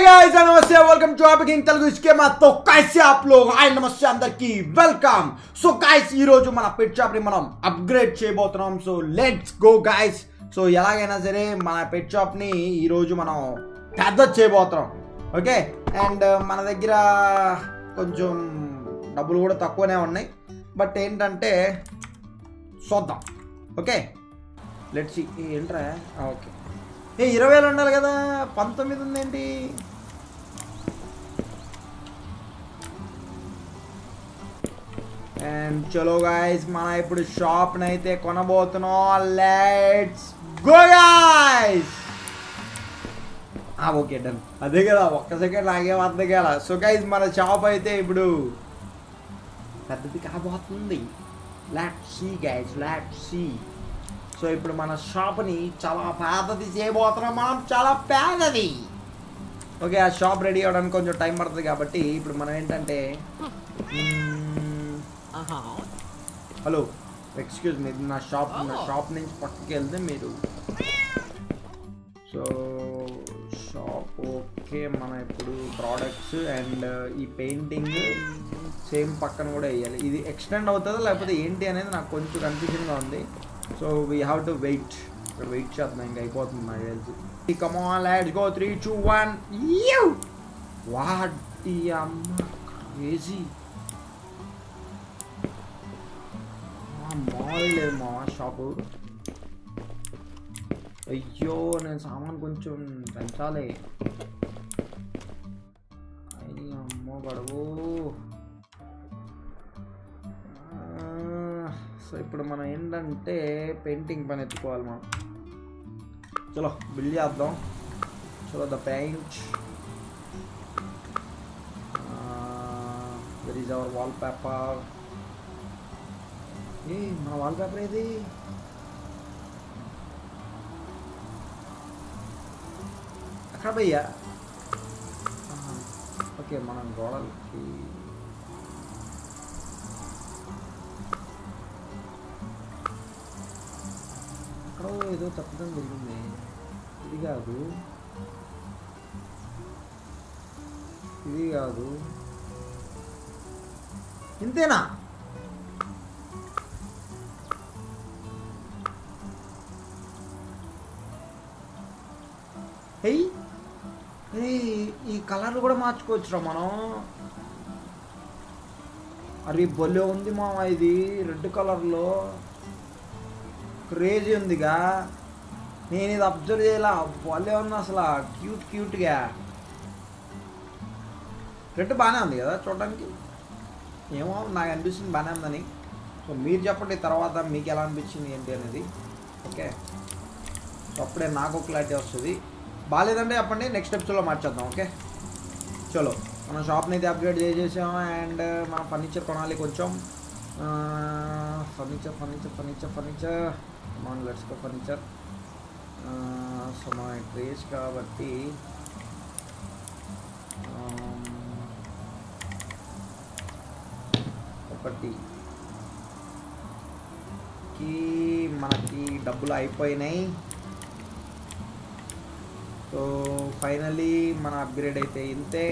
Guys नमस्ते welcome to आप king Telugu స్కీమా తో కైసే ఆప్ లోగ్ హాయ్ నమస్తే అందరికి వెల్కమ్ సో గైస్ ఈ రోజు మన పెట్ షాప్ ని మనం అప్గ్రేడ్ చేయబోతున్నాం so let's go guys so ఎలాగైనా సరే మన పెట్ షాప్ ని ఈ రోజు మనం పెద్ద చేయబోతున్నాం ఓకే అండ్ మన దగ్గర కొంచెం డబ్బులు కూడా తక్కువనే ఉన్నాయి బట్ ఏంటంటే చూద్దాం ఓకే లెట్స్ ఏంట్రా ఓకే ఏ ఇరవై వేలు ఉండాలి కదా పంతొమ్మిది ఉందేంటి అండ్ చలో గాయస్ మన ఇప్పుడు షాప్ అయితే కొనబోతున్నాం let's go guys okay done అదే కదా ఒక్క సెకండ్ ఆగే అర్థం కదా సో గైజ్ మన షాప్ అయితే ఇప్పుడు పెద్దది కాబోతుంది let's see guys let's see so ఇప్పుడు మన షాప్ని చాలా పెద్దది చేయబోతున్నాం మనం చాలా పేదది ఓకే ఆ షాప్ రెడీ అవ్వడానికి కొంచెం టైం పడుతుంది కాబట్టి ఇప్పుడు మనం ఏంటంటే మ్మ్, హలో ఎక్స్క్యూజ్ మీ నా షాప్ నా షాప్ నుంచి పక్కకి వెళ్తే మీరు సో షాప్ ఓకే మన ఇప్పుడు ప్రోడక్ట్స్ అండ్ ఈ పెయింటింగ్ సేమ్ పక్కన కూడా వేయాలి ఇది ఎక్స్టెండ్ అవుతుందా లేకపోతే ఏంటి అనేది నాకు కొంచెం కన్ఫ్యూజన్గా ఉంది so we have to wait ఇక్కడ వెయిట్ చేద్దాం ఇంకా అయిపోతుంది నాకు తెలిసి come on let's go three two one you వాటి అమ్మ క్రేజీ మామూలు లేదు మా షాపు అయ్యో నేను సామాన్ కొంచెం పెంచాలి అయ్యి అమ్మో గడువు సో ఇప్పుడు మనం ఏంటంటే పెయింటింగ్ పని ఎత్తుకోవాలి మనం చలో బిల్ చేద్దాం చలో the paint there is our wallpaper ఏ మన వాల్ పేపర్ ఏది అక్కడ భయ్యా ఓకే మనం గోడలకి అక్కడ ఏదో తప్పడం జరిగింది ఇది కాదు ఇది కాదు ఇంతేనా ఎయ్ ఏయ్, ఈ కలర్లు కూడా మార్చుకోవచ్చురా మనం అరే భలే ఉంది మామ ఇది రెడ్ కలర్లో క్రేజీ ఉందిగా నేను ఇది అబ్జర్వ్ చేయాల భలే ఉంది అసలు క్యూట్ క్యూట్గా రెడ్ బాగానే ఉంది కదా చూడడానికి ఏమో నాకు అనిపిస్తుంది బాగానే ఉందని సో మీరు చెప్పండి తర్వాత మీకు ఎలా అనిపించింది ఏంటి అనేది ఓకే సో అప్పుడే నాకు క్లారిటీ వస్తుంది బాగాలేదంటే చెప్పండి నెక్స్ట్ ఎపిసోడ్లో మార్చేద్దాం ఓకే చలో మన షాప్ని అయితే అప్గ్రేడ్ చేసేసాం అండ్ మన ఫర్నిచర్ కొనాలి కొంచెం ఫర్నిచర్ ఫర్నిచర్ ఫర్నిచర్ ఫర్నిచర్ మన లెట్స్ ఫర్నిచర్ సో మన ట్రేస్ కాబట్టి um, ఒకటి కి మనకి డబ్బులు అయిపోయినాయి సో ఫైనలీ మన అప్గ్రేడ్ అయితే ఇంతే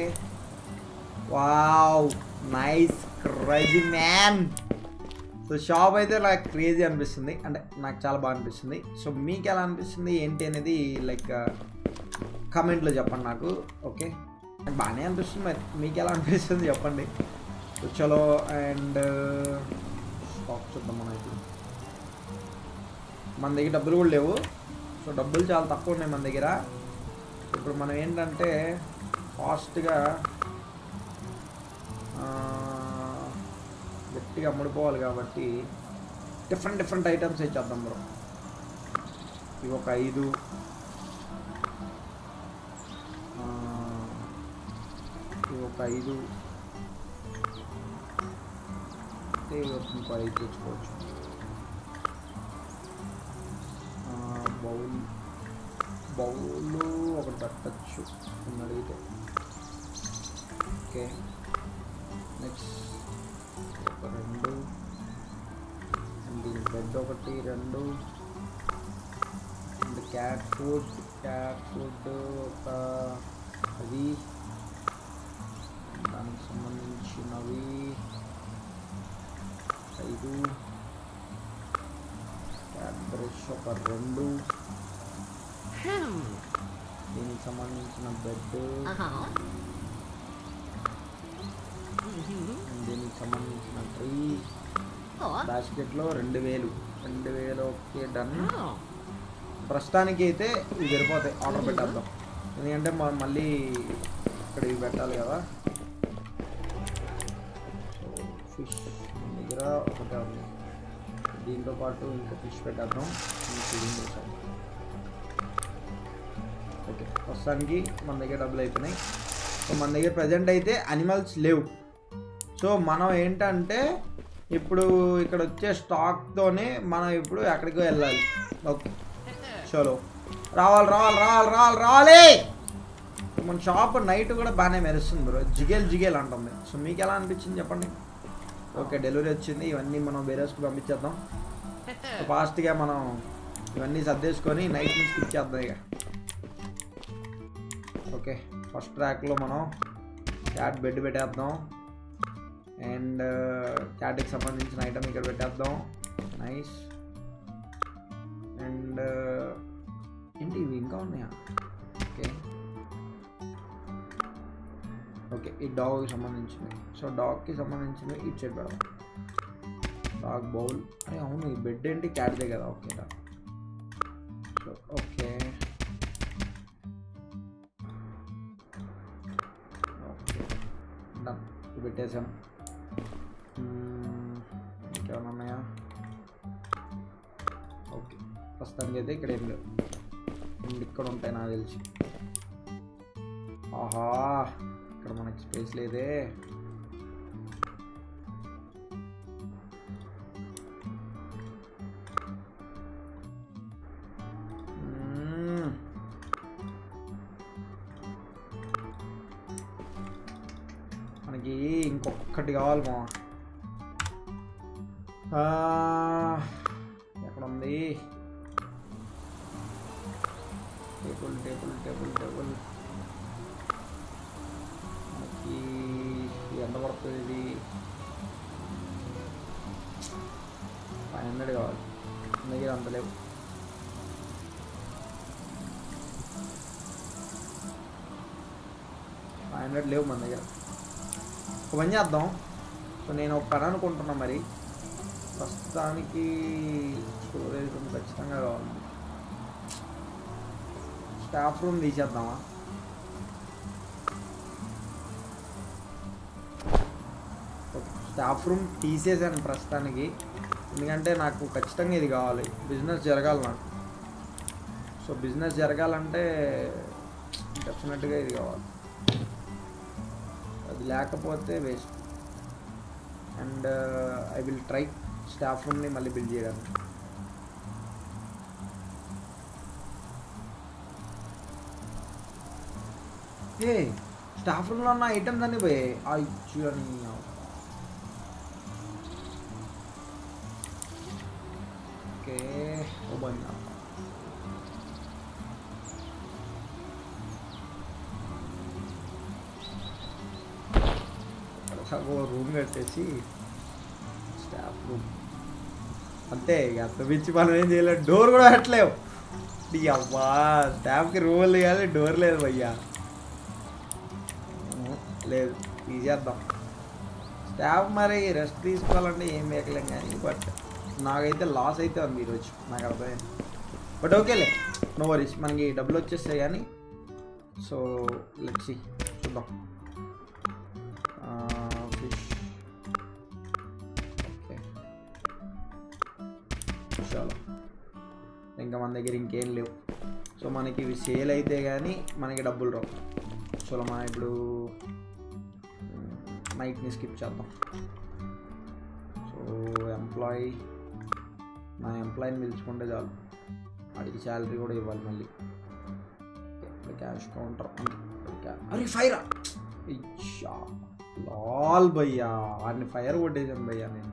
wow nice crazy man so shop అయితే నాకు క్రేజీ అనిపిస్తుంది అంటే నాకు చాలా బాగా అనిపిస్తుంది సో మీకు ఎలా అనిపిస్తుంది ఏంటి అనేది లైక్ కమెంట్లో చెప్పండి నాకు ఓకే నాకు బాగానే అనిపిస్తుంది మరి మీకు ఎలా అనిపిస్తుంది చెప్పండి సో చలో అండ్ స్టాక్ చూద్దాం మనం ఇప్పుడు మన దగ్గర డబ్బులు కూడా లేవు సో డబ్బులు చాలా తక్కువ ఉన్నాయి మన దగ్గర ఇప్పుడు మనం ఏంటంటే ఫాస్ట్గా గట్టిగా అమ్ముడుపోవాలి కాబట్టి డిఫరెంట్ డిఫరెంట్ ఐటమ్స్ ఇచ్చేద్దాం బ్రో ఇవి ఒక ఐదు ఆ, ఇవి ఒక ఐదు అంటే ఇవి ఒక ఇంకో ఐదు తెచ్చుకోవచ్చు ఆ, బౌల్ బౌల్ ఒకటి పెట్టచ్చు అని అడిగితే ఓకే నెక్స్ట్ ఒక రెండు అండ్ దీని బెడ్ ఒకటి రెండు and cat food cat food ఒక అది దానికి సంబంధించినవి ఐదు క్యాట్ బ్రష్ ఒక రెండు దీనికి సంబంధించిన బెడ్ దీనికి సంబంధించిన ట్రీ బాస్కెట్లో రెండు వేలు రెండు వేలు ఓకే డన్ ప్రస్తుతానికి అయితే ఇవి సరిపోతాయి ఆర్డర్ పెట్టేద్దాం ఎందుకంటే మనం మళ్ళీ ఇక్కడ ఇవి పెట్టాలి కదా సో ఫిష్ మన దగ్గర ఒకటే ఉంది దీంతో పాటు ఇంకో ఫిష్ పెట్టేద్దాం ఫీడింగ్ చేసాం ఓకే ప్రస్తుతానికి మన దగ్గర డబ్బులు అయిపోయినాయి సో మన దగ్గర ప్రజెంట్ అయితే అనిమల్స్ లేవు సో మనం ఏంటంటే ఇప్పుడు ఇక్కడ వచ్చే స్టాక్తోనే మనం ఇప్పుడు ఎక్కడికో వెళ్ళాలి ఓకే చలో రావాలి రావాలి రావాలి రావాలి రావాలి మన షాప్ నైట్ కూడా బాగానే మెరుస్తుంది బ్రో జిగేల్ జిగేల్ అంటుంది సో మీకు ఎలా అనిపించింది చెప్పండి ఓకే డెలివరీ వచ్చింది ఇవన్నీ మనం వేరేస్కి పంపించేద్దాం సో ఫాస్ట్గా మనం ఇవన్నీ సర్దేసుకొని నైట్ నుంచి స్కిప్ చేద్దాం ఇక ఓకే ఫస్ట్ ట్రాక్లో మనం క్యాట్ బెడ్ పెట్టేద్దాం అండ్ క్యాట్కి సంబంధించిన ఐటమ్ ఇక్కడ పెట్టేద్దాం నైస్ అండ్ ఏంటి ఇవి ఇంకా ఉన్నాయా ఓకే ఓకే ఈ డాగ్కి సంబంధించినవి సో డాగ్కి సంబంధించినవి ఇటు సైడ్ పెడదాం డాగ్ బౌల్ అరే అవును ఈ బెడ్ ఏంటి క్యాట్దే కదా ఓకే డా సో ఓకే ఓకే డన్ పెట్టేసాం మ్మ్, ఇంకేమైనా ఉన్నాయా ఓకే ప్రస్తుతానికి అయితే ఇక్కడ ఏం లేవు రెండు ఇక్కడ ఉంటాయి నాకు తెలిసి ఆహా ఇక్కడ మనకి స్పేస్ లేదే మ్మ్. మనకి ఇంకొకటి కావాలి మా ఎక్కడ ఉంది టేబుల్ టేబుల్ టేబుల్ టేబుల్ మనకి ఎంత పడుతుంది ఇది ఫైవ్ హండ్రెడ్ కావాలి మన దగ్గర అంత లేవు ఫైవ్ హండ్రెడ్ లేవు మన దగ్గర ఒక పని చేద్దాం సో నేను ఒక పని అనుకుంటున్నా మరి ప్రస్తుతానికి స్టోరేజ్ రూమ్ ఖచ్చితంగా కావాలి స్టాఫ్ రూమ్ తీసేద్దామా స్టాఫ్ రూమ్ తీసేసాను ప్రస్తుతానికి ఎందుకంటే నాకు ఖచ్చితంగా ఇది కావాలి బిజినెస్ జరగాలి నాకు సో బిజినెస్ జరగాలంటే డెఫినెట్గా ఇది కావాలి అది లేకపోతే waste and I will try staff రూమ్ని మళ్ళీ బిల్డ్ చేయడానికి ఏ స్టాఫ్ రూమ్లో ఉన్న ఐటమ్స్ అన్నీ పోయాయి అయ్యో అని ఓకే ఓ బండి ఓ రూమ్ కట్టేసి స్టాఫ్ రూమ్ అంతే ఇక అంత పిచ్చి మనం ఏం చేయలేదు డోర్ కూడా పెట్టలేవు ఈ అవ్వా స్టాఫ్కి రూల్ కానీ డోర్ లేదు భయ్యా ఉహు, లేదు తీసేద్దాం స్టాఫ్ మరి రెస్ట్ తీసుకోవాలంటే ఏం వేయకలేం కానీ బట్ నాకైతే లాస్ అయితే ఉంది ఈరోజు నాకు అర్థమైంది బట్ ఓకేలే నో వరీస్ మనకి డబ్బులు వచ్చేస్తాయి కానీ సో లెట్స్ చూద్దాం ఫిష్ ఓకే చాలా ఇంకా మన దగ్గర ఇంకేం లేవు సో మనకి ఇవి సేల్ అయితే కానీ మనకి డబ్బులు రావు సో మనం ఇప్పుడు నైట్ని స్కిప్ చేద్దాం సో ఎంప్లాయీ నా ఎంప్లాయీని పిలుచుకుంటే చాలు వాడికి శాలరీ కూడా ఇవ్వాలి మళ్ళీ క్యాష్ కౌంటర్ అరే ఫైరా ఇచ్చా లాల్ భయ్యా వాడిని ఫైర్ కొట్టేసాను భయ్యా నేను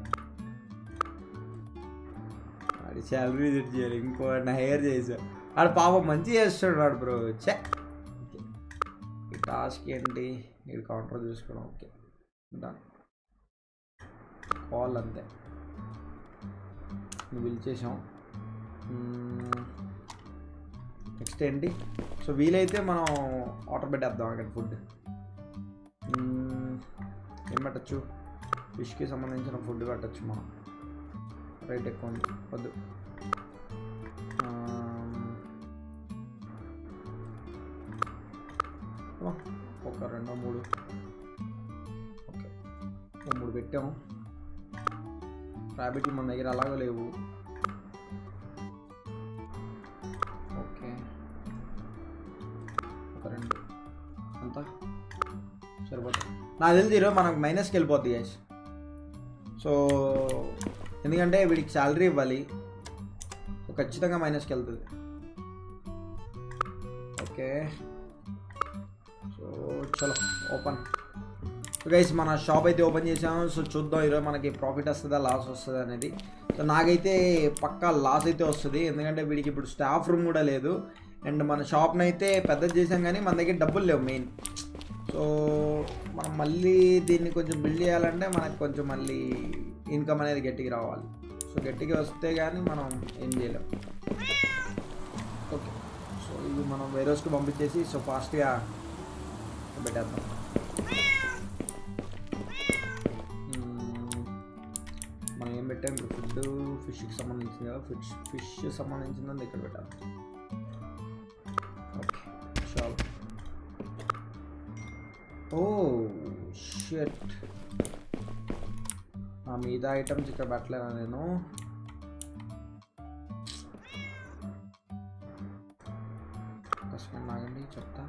వాడి శాలరీ సెట్ చేయాలి ఇంకో వాడిని హైర్ చేసా వాడు పాపం మంచి చేస్తాడు వాడు బ్రో చే టాస్క్ ఏంటి ఇది కౌంటర్ చూసుకోవడం ఓకే డన్ కాల్ అంతే నువ్వు పిలిచేసాం నెక్స్ట్ ఏంటి సో వీలైతే మనం ఆర్డర్ పెట్టేద్దాం అక్కడ ఫుడ్ ఏం పెట్టచ్చు ఫిష్కి సంబంధించిన ఫుడ్ పెట్టచ్చు మనం రేట్ ఎక్కువ ఉంది వద్దు ఆమ్, ఓ, ఒక రెండో మూడు ఓకే ఓ మూడు పెట్టాము ర్యాబిట్లు మన దగ్గర అలాగో లేవు ఓకే ఒక రెండు అంత సరిపోతుంది నాకు తెలిసి ఈరోజు మనకు మైనస్కి వెళ్ళిపోద్ది గ్యాస్ సో ఎందుకంటే వీడికి శాలరీ ఇవ్వాలి సో ఖచ్చితంగా మైనస్కి వెళ్తుంది ఓకే సో చలో ఓపెన్ సో గైస్ మన షాప్ అయితే ఓపెన్ చేసాము సో చూద్దాం ఈరోజు మనకి ప్రాఫిట్ వస్తుందా లాస్ వస్తుందా అనేది సో నాకైతే పక్కా లాస్ అయితే వస్తుంది ఎందుకంటే వీడికి ఇప్పుడు స్టాఫ్ రూమ్ కూడా లేదు అండ్ మన షాప్ని అయితే పెద్దది చేసాం కానీ మన దగ్గర డబ్బులు లేవు మెయిన్ సో మనం మళ్ళీ దీన్ని కొంచెం బిల్డ్ చేయాలంటే మనకు కొంచెం మళ్ళీ ఇన్కమ్ అనేది గట్టిగా రావాలి సో గట్టిగా వస్తే కానీ మనం ఏం చేయలేం ఓకే సో ఇది మనం వేరోస్కి పంపించేసి సో ఫాస్ట్గా పెట్టేద్దాం మ్మ్. మనం ఏం పెట్టాం ఇప్పుడు ఫుడ్ ఫిష్కి సంబంధించింది కదా ఫిష్ ఫిష్ సంబంధించిందని ఇక్కడ పెట్టాం ఓకే చాలు ఓ షెట్ నా మీద ఐటమ్స్ ఇక్కడ పెట్టలేనా నేను కష్టం ఆగండి చెప్తా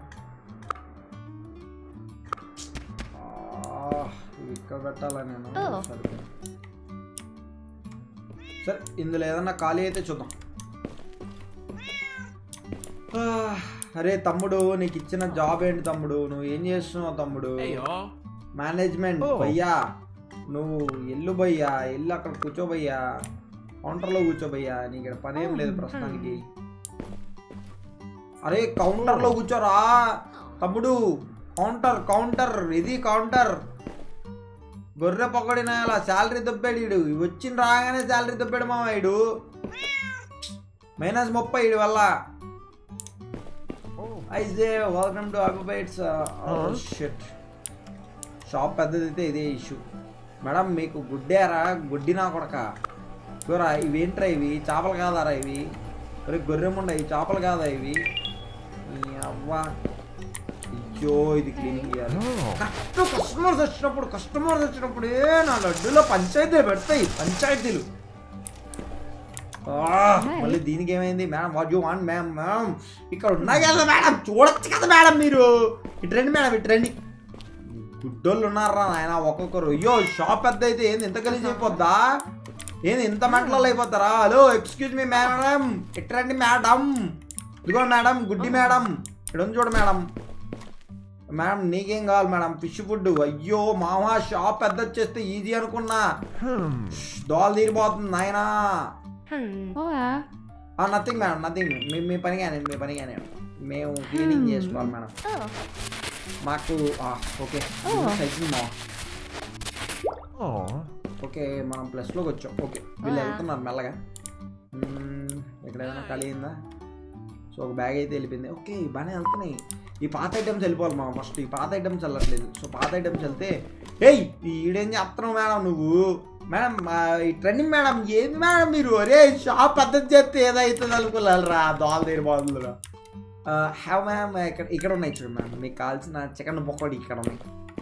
ఆ, ఇవి ఇక్కడ పెట్టాలా నేను Oh. సరిపోయింది సరే ఇందులో ఏదన్నా ఖాళీ అయితే చూద్దాం ఆ, అరే తమ్ముడు నీకు ఇచ్చిన జాబ్ ఏంటి తమ్ముడు నువ్వు ఏం చేస్తున్నావు తమ్ముడు Hey y'all. Management Oh. భయ్యా నువ్వు ఎల్లు భయ్యా ఎల్లు అక్కడ కూర్చో భయ్యా కౌంటర్లో కూర్చో భయ్యా నీకు ఇక్కడ పని ఏం లేదు ప్రస్తుతానికి అరే కౌంటర్లో కూర్చోరా తమ్ముడు కౌంటర్ కౌంటర్ ఇది కౌంటర్ గొర్రె పక్కడిన అలా శాలరీ దొబ్బాడు ఈడు వచ్చిన రాగానే శాలరీ దొబ్బాడు మామ ఈడు మైనస్ ముప్పై ఈడు వల్ల ఐజే వెల్కమ్ టు అబైట్స్ షిట్ షాప్ పెద్దదైతే ఇదే ఇష్యూ మేడం మీకు గుడ్డారా గుడ్డి నా కొడక గొర్ర ఇవేంట్రా ఇవి చేపలు కాదారా ఇవి ఒరే గొర్రెముండ ఇవి చేపలు కాదా ఇవి ఈ అవ్వ అయ్యో ఇది క్లీనింగ్ చేయాలి కష్టం కస్టమర్స్ వచ్చినప్పుడు కస్టమర్స్ వచ్చినప్పుడే నా లడ్డూలో పంచాయతీలు పెడతాయి పంచాయతీలు ఆ, మళ్ళీ దీనికి ఏమైంది madam what you want ma'am ma'am ఇక్కడ ఉన్నా కదా మేడం చూడొచ్చు కదా మేడం మీరు ఇటు రండి మేడం ఇటు రండి గుడ్డోళ్ళు ఉన్నారా నాయన ఒక్కొక్కరు అయ్యో షాప్ పెద్ద అయితే ఏంది ఇంత కలిసి అయిపోద్దా ఏంది ఇంత మెంటలు అయిపోతారా హలో ఎక్స్క్యూజ్ మీ మేడం ఇటు రండి మేడం ఇదిగో మేడం గుడ్డి మేడం ఇక్కడ ఉంది చూడు మేడం మేడం నీకేం కావాలి మేడం ఫిష్ ఫుడ్ అయ్యో మామా షాప్ పెద్ద వచ్చేస్తే ఈజీ అనుకున్నా దోలు తీరిపోతుంది నాయనా Hola. నథింగ్ మేడం నథింగ్ మీ మీ పని కానీ మీ పని కానీ మేము క్లీనింగ్ చేసుకోవాలి మేడం Oh. మాకు ఓకే Oh. అయిపోయింది మా Aw. ఓకే మనం ప్లస్లోకి వచ్చాం ఓకే వీళ్ళు Ah. వెళ్తున్నారు మెల్లగా మ్మ్, ఇక్కడ ఏదైనా ఖాళీ అయిందా సో ఒక బ్యాగ్ అయితే వెళ్ళిపోయింది ఓకే బాగానే వెళ్తున్నాయి ఈ పాత ఐటమ్స్ వెళ్ళిపోవాలి మా ఫస్ట్ ఈ పాత ఐటమ్స్ వెళ్ళట్లేదు సో పాత ఐటమ్స్ వెళ్తే ఏయ్ ఈడేం చేస్తున్నావు మేడం నువ్వు మేడం ఆ, ఈ ట్రెండింగ్ మేడం ఏంది మేడం మీరు అరే షాప్ పద్ధతి చేస్తే ఏదైతుంది అనుకోలేరా దోల తీరు బాగుందిరా హ్యావ్ మ్యామ్ ఇక్కడ ఇక్కడ ఉన్నాయి చూడు మ్యామ్ మీకు కావాల్సిన చికెన్ పొక్కడి ఇక్కడ ఉన్నాయి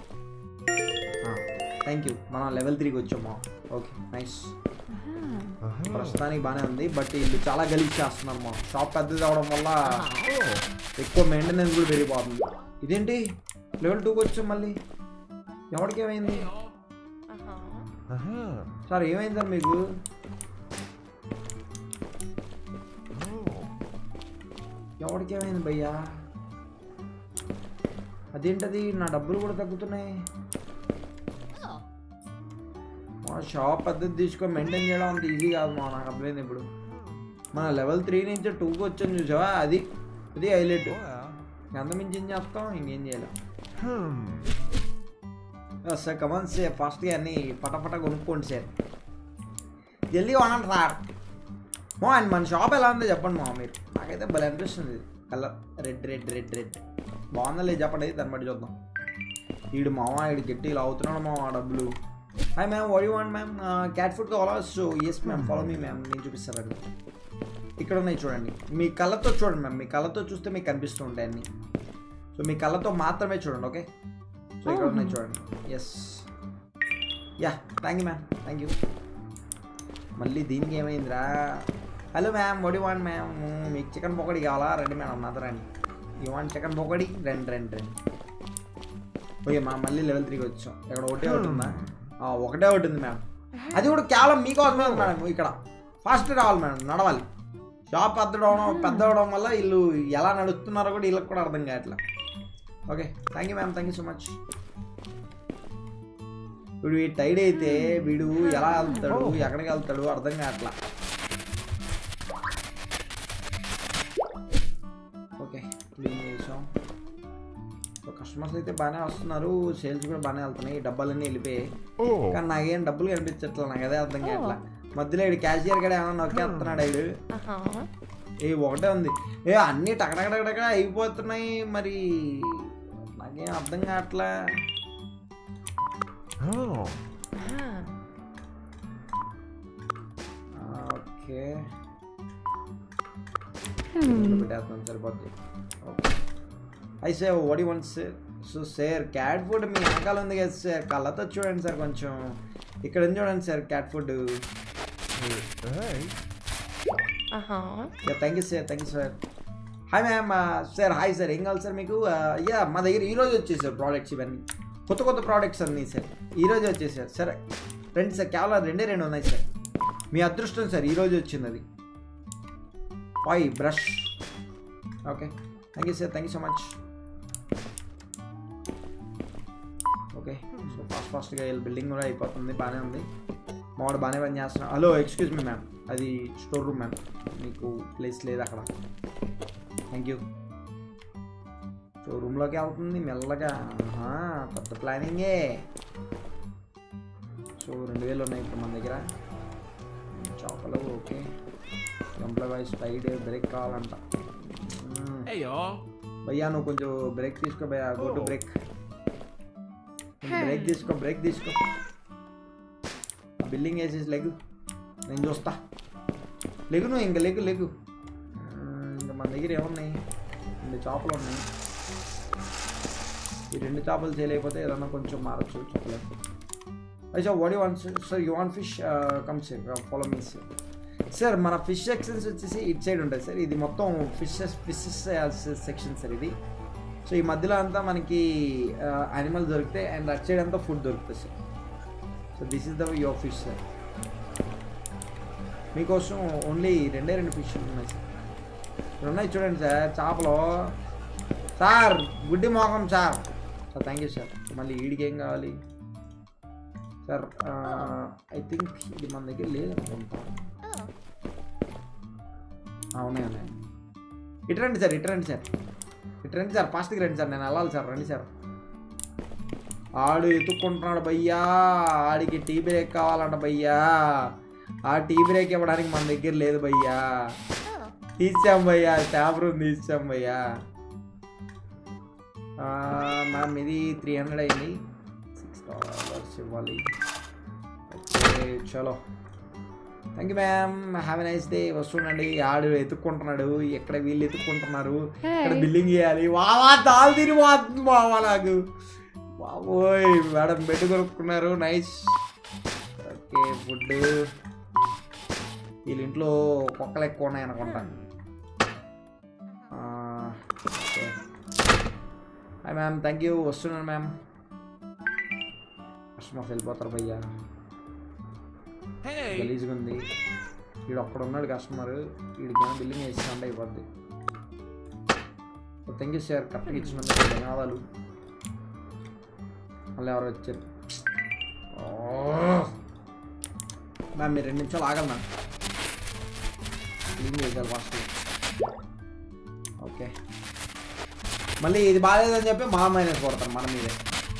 థ్యాంక్ యూ మనం లెవెల్ త్రీకి వచ్చాము ఓకే నైస్ ప్రస్తుతానికి బాగానే ఉంది బట్ వీళ్ళు చాలా గలీజ్ చేస్తున్నారు మా షాప్ పెద్దది అవడం వల్ల ఎక్కువ మెయింటెనెన్స్ కూడా పెరిగిపోతుంది ఇదేంటి లెవెల్ టూకి వచ్చాం మళ్ళీ ఎవరికి ఏమైంది Uh-huh. సార్ ఏమైంది సార్ మీకు ఎవరికి ఏమైంది భయ్యా అదేంటది నా డబ్బులు కూడా తగ్గుతున్నాయి మా షాప్ పద్ధతి తీసుకొని మెయింటైన్ చేయడం అంత ఈజీ కాదు మా నాకు అర్థమైంది ఇప్పుడు మన లెవెల్ త్రీ నుంచి టూకి వచ్చాను చూసావా అది అది హైలైట్ Hola. అంతమించి ఏం చేస్తాం ఇంకేం చేయలేం Hmm. సార్ కమన్ సార్ ఫాస్ట్గా అన్ని పటపట కొనుక్కోండి సార్ జల్దీ కొనండి సార్ మా అండ్ మన షాప్ ఎలా ఉందో చెప్పండి మా మీరు నాకైతే భలే అనిపిస్తుంది colour red red red red బాగుందా లేదు చెప్పండి దాన్ని బట్టి చూద్దాం ఈడు మామ ఈడు గట్టి ఇలా అవుతున్నాడు మా డబ్బులు hi ma'am what want ma'am cat food కావాలా so yes ma'am follow me ma'am నేను చూపిస్తాను అది ఇక్కడ ఉన్నాయి చూడండి మీ కళ్ళతో చూడండి మ్యామ్ మీ కళ్ళతో చూస్తే మీకు కనిపిస్తూ ఉంటాయి అన్నీ సో మీ కళ్ళతో మాత్రమే చూడండి ఓకే సో ఇక్కడ ఉన్నాయి చూడండి yes ya thank you ma'am thank you మళ్ళీ దీనికి ఏమైందిరా hello ma'am what want ma'am మీకు చికెన్ పకోడీ కావాలా రండి మేడం నాతో రండి యూ వాంట్ చికెన్ పకోడీ రండి రండి రండి ఓకే మా మళ్ళీ లెవెల్ త్రీకి వచ్చాం ఇక్కడ ఒకటే ఒకటి ఉందా ఆ, ఒకటే ఒకటి ఉంది మ్యామ్ అది కూడా కేవలం మీకోసమే ఉంది మేడం ఇక్కడ ఫాస్ట్ రావాలి మేడం నడవాలి షాప్ పెద్దడం పెద్ద అవడం వల్ల వీళ్ళు ఎలా నడుస్తున్నారో కూడా వీళ్ళకి కూడా అర్థం కావట్లా okay thank you ma'am thank you so much వీడు ఈ టైడ్ అయితే వీడు ఎలా వెళ్తాడు ఎక్కడికి వెళ్తాడు అర్థం కావట్లా ఓకే క్లీన్ చేసాం సో కస్టమర్స్ అయితే బాగానే వస్తున్నారు సేల్స్ కూడా బాగానే వెళ్తున్నాయి ఈ డబ్బాలన్నీ వెళ్ళిపోయాయి Oh. కానీ నాకేం డబ్బులు కనిపించట్లా నాకు అదే అర్థం కావట్లా మధ్యలో ఇడు క్యాషియర్ కూడా ఏమన్నా నొక్కేస్తున్నాడు ఇడు Uh-huh. ఏ ఒకటే ఉంది ఏ అన్నీ టకటకటకటక అయిపోతున్నాయి మరి నాకేం అర్థం కావట్లా Oh. Ah. ఆ, ఓకే Hmm. పెట్టేస్తాను సరిపోద్ది అయితే sir what wants so sir cat food మీ వెనకాల ఉంది కదా సార్ కళ్ళతో చూడండి సార్ కొంచెం ఇక్కడ ఉంది చూడండి sir cat food Hey. Uh-huh. Thank you sir thank you sir hi ma'am sir hi sir ఏం కావాలి సార్ మీకు యా మా దగ్గర ఈరోజు వచ్చేసారు ప్రోడక్ట్స్ ఇవన్నీ కొత్త కొత్త ప్రోడక్ట్స్ అన్నీ సార్ ఈరోజు వచ్చేసారు సరే రండి సార్ కేవలం రెండే రెండు ఉన్నాయి సార్ మీ అదృష్టం సార్ ఈరోజు వచ్చింది అది పాయ్ brush okay thank you sir thank you so much okay so fast ఫాస్ట్గా వెళ్ళి బిల్డింగ్ కూడా అయిపోతుంది బాగానే ఉంది మావాడు బాగానే పని చేస్తున్నాడు హలో ఎక్స్క్యూజ్ మీ మ్యామ్ అది స్టోర్ రూమ్ మ్యామ్ మీకు ప్లేస్ లేదు అక్కడ థ్యాంక్ యూ సో రూమ్లోకి వెళ్తుంది మెల్లగా ఆహా, పెద్ద ప్లానింగే సో రెండు వేలు ఉన్నాయి ఇప్పుడు మన దగ్గర చేపలు ఓకే ఎంప్లాయ్ వైస్ టైడ్ బ్రేక్ కావాలంట మ్మ్. Hey, y'all. భయ్యా నువ్వు కొంచెం బ్రేక్ తీసుకో భయ్యా గో టు బ్రేక్ బ్రేక్ తీసుకో బ్రేక్ తీసుకో బిల్డింగ్ వేసేసి లెగు నేను చూస్తా లెగు నువ్వు ఇంకా లెగు లెగు మ్మ్, ఇంకా మన దగ్గర ఏమున్నాయి రెండు చేపలు ఉన్నాయి ఈ రెండు చేపలు సేల్ అయిపోతే ఏదన్నా కొంచెం మారచ్చు చెప్పలేదు అయితే what you want sir you want fish come sir follow me sir sir మన ఫిష్ సెక్షన్స్ వచ్చేసి ఇట్ సైడ్ ఉంటుంది సార్ ఇది మొత్తం ఫిషెస్ ఫిషెస్ సెక్షన్ సార్ ఇది సో ఈ మధ్యలో అంతా మనకి యానిమల్ దొరికితే అండ్ అట్ సైడ్ అంతా ఫుడ్ దొరుకుతుంది sir so this is the your fish sir మీకోసం ఓన్లీ రెండే రెండు ఫిష్ ఉన్నాయి సార్ ఇక్కడ ఉన్నాయి చూడండి సార్ చేపలు సార్ గుడ్డి మోకం sir sir thank you sir మళ్ళీ వీడికి ఏం కావాలి సార్ ఐ థింక్ ఇది మన దగ్గర లేదు అనుకుంటా ఆ, ఉన్నాయి ఉన్నాయి ఇటు రండి సార్ ఇటు రండి సార్ ఇటు రండి సార్ ఫాస్ట్గా రండి సార్ నేను వెళ్ళాలి సార్ రండి సార్ ఆడు ఎత్తుక్కుంటున్నాడు భయ్యా ఆడికి టీ బ్రేక్ కావాలంట భయ్యా ఆ టీ బ్రేక్ ఇవ్వడానికి మన దగ్గర లేదు భయ్యా తీసాం భయ్యా స్టాఫ్ రూమ్ తీసాం భయ్యా ఆ, మ్యామ్ ఇది త్రీ హండ్రెడ్ అయింది సిక్స్ డాలర్స్ ఇవ్వాలి ఓకే చలో thank you ma'am have a nice day వస్తుండండి ఆడు ఎత్తుక్కుంటున్నాడు ఎక్కడ వీళ్ళు ఎత్తుక్కుంటున్నారు ఇక్కడ Hey. బిల్డింగ్ చేయాలి వావా తాలు తిని పోతుంది బావా నాకు బాబోయ్ మేడం బెడ్ కొనుక్కున్నారు నైస్ ఓకే ఫుడ్ వీళ్ళ ఇంట్లో కుక్కలు ఎక్కువ ఉన్నాయి అనుకుంటా okay hi ma'am thank you వస్తున్నాను మ్యామ్ కస్టమర్స్ వెళ్ళిపోతారు భయ్యా Hey. గలీజ్గా ఉంది వీడు ఒక్కడ ఉన్నాడు కస్టమర్ వీడికి ఏమో బిల్లింగ్ వేసి కండ అయిపోద్ది థ్యాంక్ యూ సార్ కరెక్ట్గా ఇచ్చినందుకు ధన్యవాదాలు మళ్ళీ ఎవరు వచ్చారు మ్యామ్ మీరు రెండు నిమిషాలు ఆగలి మ్యామ్ క్లీన్ చేశారు ఫాస్ట్ ఓకే మళ్ళీ ఇది బాగాలేదని చెప్పి మా మైనస్ కొడతారు మన మీదే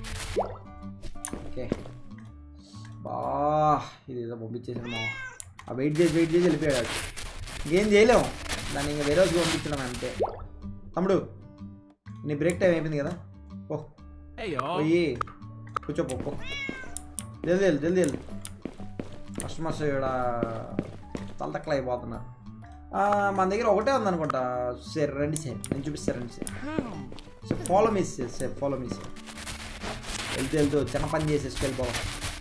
ఓకే బా ఇది ఏదో పంపించేసాను మా ఆ వెయిట్ చేసి వెయిట్ చేసి వెళ్ళిపోయాడు ఇంకేం చేయలేము దాన్ని ఇంకా వేరే రోజుకి పంపించడం అంతే తమ్ముడు నీ బ్రేక్ టైం అయిపోయింది కదా ఓ Hey, y'all. పోయి కూర్చో పో, పో జల్దీ వెళ్ళు జల్దీ వెళ్ళు కస్టమర్స్ ఇక్కడ తలతక్కలు అయిపోతున్నారు ఆ, మన దగ్గర ఒకటే ఉందనుకుంటా సార్ రండి సార్ నేను చూపిస్తాను రండి sir sir follow me sir sir follow me sir వెళ్తూ వెళ్తూ చిన్న పని చేసేసి వెళ్ళిపోవాలి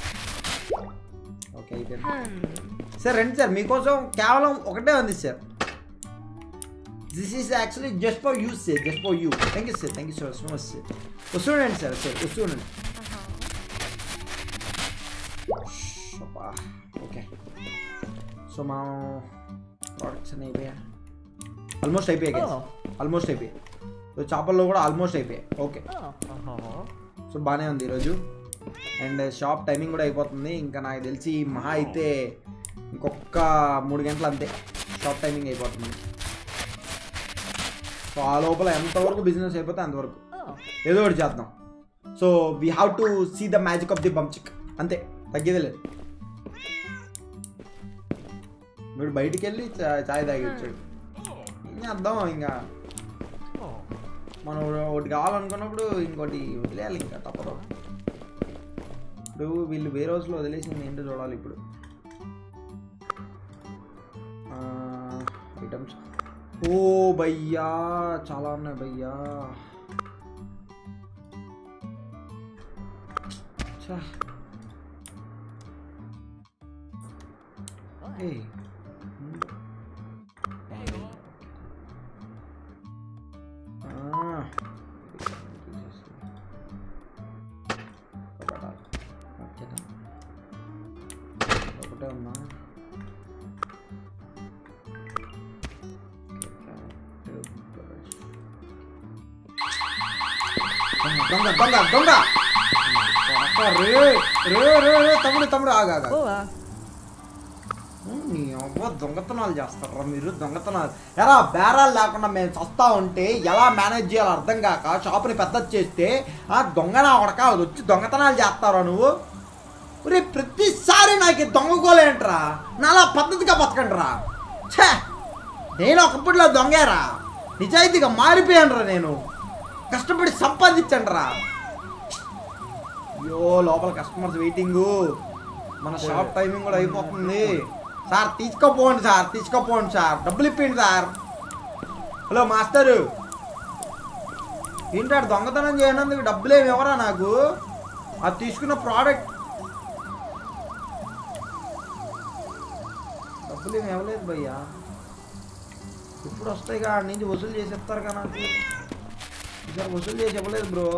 ఓకే అయితే సార్ రండి సార్ మీకోసం కేవలం ఒకటే ఉంది sir this is actually just for you sir just for you thank you sir thank you sir so much sir వస్తుండండి సార్ సార్ వస్తుండండి అబ్బా, ఓకే సో మా ప్రోడక్ట్స్ అన్నీ అయిపోయా ఆల్మోస్ట్ అయిపోయాయి Oh. ఆల్మోస్ట్ అయిపోయాయి సో చేపల్లో కూడా ఆల్మోస్ట్ అయిపోయాయి ఓకే Uh-huh. సో బాగానే ఉంది ఈరోజు అండ్ షాప్ టైమింగ్ కూడా అయిపోతుంది ఇంకా నాకు తెలిసి మహా అయితే ఇంకొక మూడు గంటలు అంతే షాప్ టైమింగ్ అయిపోతుంది సో ఆ లోపల ఎంతవరకు బిజినెస్ అయిపోతే అంతవరకు ఏదో ఒకటి చేద్దాం so we have to see the magic of the బంచిక్ అంతే తగ్గేదే లేదు మీరు బయటికి వెళ్ళి చా- చాయ్ తాగి వచ్చాడు ఏం చేద్దాం ఇంకా Oh. మనం ఒకటి కావాలనుకున్నప్పుడు ఇంకోటి వదిలేయాలి ఇంకా తప్పదు ఇప్పుడు వీళ్ళు వేరే రోజులో వదిలేసింది ఏంటో చూడాలి ఇప్పుడు ఐటమ్స్ ఓ భయ్యా చాలా ఉన్నాయి భయ్యా ఛా. ఏయ్. ఆ. ఒకటే ఉందా దొంగ దొంగ దొంగ దొంగ అక్క, రే రే రే రే తమ్ముడు తమ్ముడు ఆగా ఆగా నీ అవ్వ దొంగతనాలు చేస్తారా మీరు దొంగతనాలు ఎరా బేరాలు లేకుండా మేము చస్తా ఉంటే ఎలా మేనేజ్ చేయాలో అర్థం కాక షాపుని పెద్దది చేస్తే ఆ దొంగన ఒకడక వచ్చి దొంగతనాలు చేస్తారా నువ్వు రే ప్రతిసారి నాకు ఈ దొంగకోలేంట్రా నాలా పద్ధతిగా బతకండిరా ఛే నేను ఒకప్పటిలో దొంగేరా నిజాయితీగా మారిపోయానురా నేను కష్టపడి సంపాదించండి రా అయ్యో లోపల కస్టమర్స్ వెయిటింగు మన షాప్ టైమింగ్ కూడా అయిపోతుంది సార్ తీసుకోపోండి సార్ తీసుకోపోండి సార్ డబ్బులు ఇప్పిండి సార్ హలో మాస్టరు ఏంటాడు దొంగతనం చేయనందుకు డబ్బులు ఏమి ఎవరా నాకు అది తీసుకున్న ప్రోడక్ట్ డబ్బులు ఏమి ఇవ్వలేదు భయ్యా ఇప్పుడు వస్తాయి ఆడ నుంచి వసూలు చేసి ఇస్తారు కదా నాకు ఈసారి వసూలు చేసి ఇవ్వలేదు బ్రో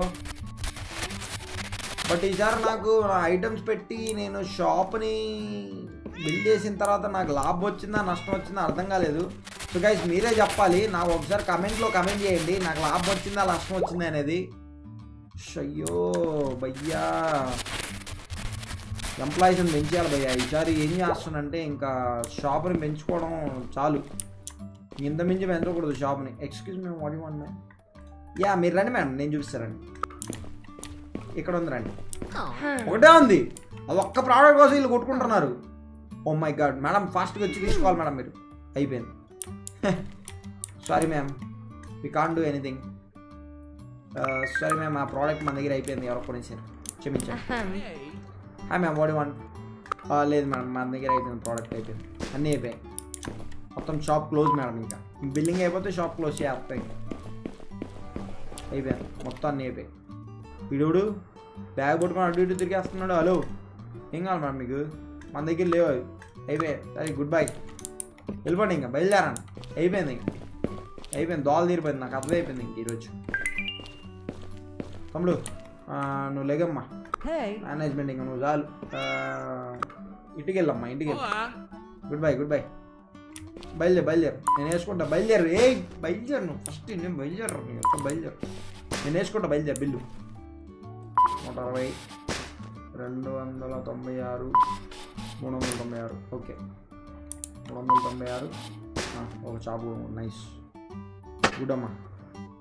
బట్ ఈసారి నాకు నా ఐటమ్స్ పెట్టి నేను షాప్ని బిల్డ్ చేసిన తర్వాత నాకు లాభం వచ్చిందా నష్టం వచ్చిందా అర్థం కాలేదు సో గైస్ మీరే చెప్పాలి నాకు ఒకసారి కమెంట్లో కమెంట్ చేయండి నాకు లాభం వచ్చిందా నష్టం వచ్చిందా అనేది అయ్యో భయ్యా ఎంప్లాయీస్ని పెంచేయాలి భయ్యా ఈసారి ఏం చేస్తానంటే ఇంకా షాప్ని పెంచుకోవడం చాలు ఇంత మించి పెంచకూడదు షాప్ని ఎక్స్క్యూజ్ మేము వాడి వన్ మ్యామ్ యా మీరు రండి మేడం నేను చూపిస్తారండి ఇక్కడ ఉంది రండి ఒకటే ఉంది అది ఒక్క ప్రోడక్ట్ కోసం వీళ్ళు కొట్టుకుంటున్నారు ఓ మై గాడ్ మేడం ఫాస్ట్గా వచ్చి తీసుకోవాలి మేడం మీరు అయిపోయింది sorry ma'am we can do anything sorry ma'am ఆ ప్రోడక్ట్ మన దగ్గర అయిపోయింది ఎవరో కొనేసారు క్షమించండి హాయ్ మ్యామ్ వాడి వన్ లేదు మేడం మన దగ్గర అయిపోయింది ప్రోడక్ట్ అయిపోయింది అన్నీ అయిపోయాయి మొత్తం షాప్ క్లోజ్ మేడం ఇంకా బిల్లింగ్ అయిపోతే షాప్ క్లోజ్ చేస్తాయి ఇంకా అయిపోయింది మొత్తం అన్నీ అయిపోయాయి వీడోడు బ్యాగ్ పట్టుకొని అటు ఇటు తిరిగేస్తున్నాడు హలో ఏం కావాలి మేడం మీకు మన దగ్గర లేవు అవి అయిపోయాయి సరే గుడ్ బై వెళ్ళిపోండి ఇంకా బయలుదేరండి అయిపోయింది ఇంకా అయిపోయింది దోల తీరిపోయింది నాకు అర్థం అయిపోయింది ఇంక ఈరోజు తమ్ముడు ఆ, నువ్వు లేగమ్మా Hey. మేనేజ్మెంట్ ఇంకా నువ్వు చాలు ఆ, ఇంటికి వెళ్ళమ్మా ఇంటికి వెళ్ళు గుడ్ బై గుడ్ బై బయలుదేరు బయలుదేరు నేను వేసుకుంటా బయలుదేరు ఏ బయలుదేరు నువ్వు ఫస్ట్ నేను బయలుదేరు నీ యొక్క బయలుదేరు నేను వేసుకుంటా బయలుదేరు బిల్లు నూట అరవై రెండు వందల తొంభై ఆరు మూడు వందల తొంభై ఆరు ఓకే మూడు వందల తొంభై ఆరు ఆ, ఒక చాపు నైస్ గుడ్ అమ్మా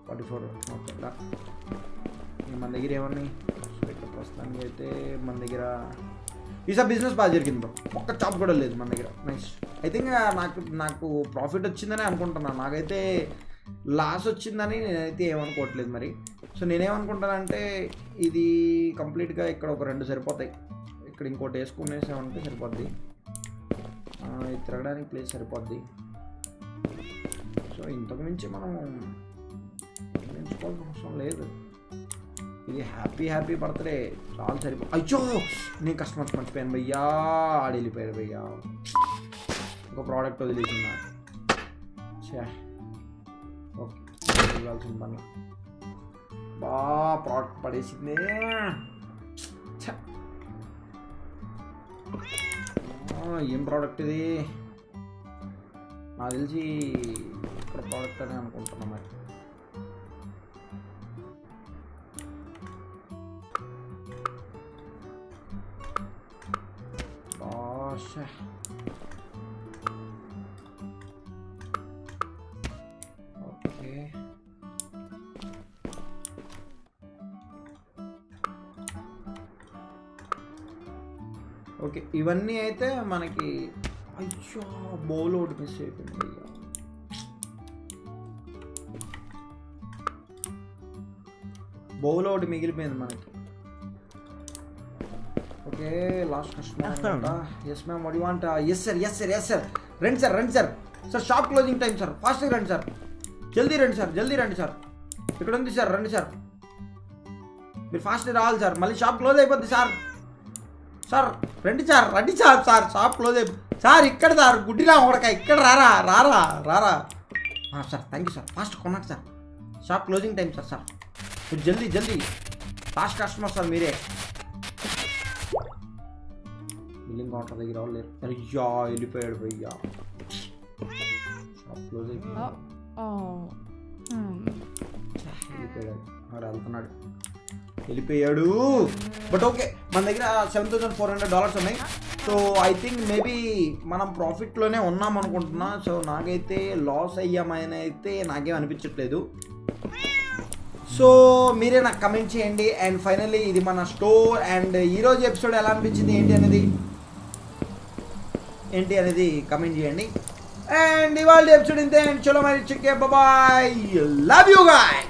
ఫార్టీ ఫోర్ ఓకే మన దగ్గర ఏమన్నాయి సో ఇక్కడ ప్రస్తుతానికి అయితే మన దగ్గర ఈసారి బిజినెస్ బాగా జరిగింది బ్రో ఒక్క చాప్ కూడా లేదు మన దగ్గర నైస్ ఐ థింక్ నాకు నాకు ప్రాఫిట్ వచ్చిందని అనుకుంటున్నాను నాకైతే లాస్ వచ్చిందని నేనైతే ఏమనుకోవట్లేదు మరి సో నేనేమనుకుంటానంటే ఇది కంప్లీట్గా ఇక్కడ ఒక రెండు సరిపోతాయి ఇక్కడ ఇంకోటి వేసుకునేసామంటే సరిపోద్ది ఆ, ఇది తిరగడానికి ప్లేస్ సరిపోద్ది సో ఇంతకు మించి మనం ఎంచుకోవాల్సిన అవసరం లేదు ఇది హ్యాపీ హ్యాపీ బర్త్డే చాలా సరిపో అయ్యో నేను కస్టమర్స్ మర్చిపోయాను భయ్యా ఆడి వెళ్ళిపోయాడు భయ్యా ఒక ప్రోడక్ట్ వదిలేసిందా ఛే ఓకే ఇవ్వాల్సింది మళ్ళీ బా ప్రోడక్ట్ పడేసింది ఛ. ఆ, ఏం ప్రోడక్ట్ ఇది నాకు తెలిసి ఇక్కడ ప్రోడక్ట్ అని అనుకుంటున్నా మరి భాష ఓకే ఓకే ఇవన్నీ అయితే మనకి అయ్యో బౌల్ ఒకటి మిస్ అయిపోయింది అయ్యా బౌల్ ఒకటి మిగిలిపోయింది మనకి okay last customer yes ma'am what want yes sir yes sir yes sir రండి సార్ రండి sir sir shop closing time sir ఫాస్ట్గా రండి సార్ జల్దీ రండి సార్ జల్దీ రండి సార్ ఇక్కడ ఉంది సార్ రండి సార్ మీరు ఫాస్ట్గా రావాలి సార్ మళ్ళీ షాప్ క్లోజ్ అయిపోద్ది సార్ సార్ రండి సార్ రండి సార్ సార్ షాప్ క్లోజ్ అయిపో సార్ ఇక్కడ సార్ గుడ్డిరా ఉడక ఇక్కడ రారా రారా రారా ఆ, sir thank you sir fast కొన్నాడు sir shop closing time sir sir మీరు జల్దీ జల్దీ ఫాస్ట్ కస్టమర్ సార్ మీరే బిల్లింగ్ కౌంటర్ దగ్గర వాళ్ళు లేరు అయ్యా వెళ్ళిపోయాడు భయ్యా షాప్ క్లోజ్ అయిపోయింది Oh. Hmm. వెళ్ళిపోయాడు వాడు వెళ్తున్నాడు వెళ్ళిపోయాడు బట్ ఓకే మన దగ్గర seven thousand four hundred dollars ఉన్నాయి సో ఐ థింక్ మేబీ మనం ప్రాఫిట్లోనే ఉన్నాం అనుకుంటున్నా సో నాకైతే లాస్ అయ్యామని అయితే నాకేం అనిపించట్లేదు సో మీరే నాకు కమెంట్ చేయండి అండ్ ఫైనల్లీ ఇది మన స్టోర్ అండ్ ఈరోజు ఎపిసోడ్ ఎలా అనిపించింది ఏంటి అనేది ఏంటి అనేది కమెంట్ చేయండి అండ్ ఇవాళ ఎపిసోడ్ ఇంతే అండ్ చలో మరి చెక్కే బాయ్ లవ్ యూ గాయ్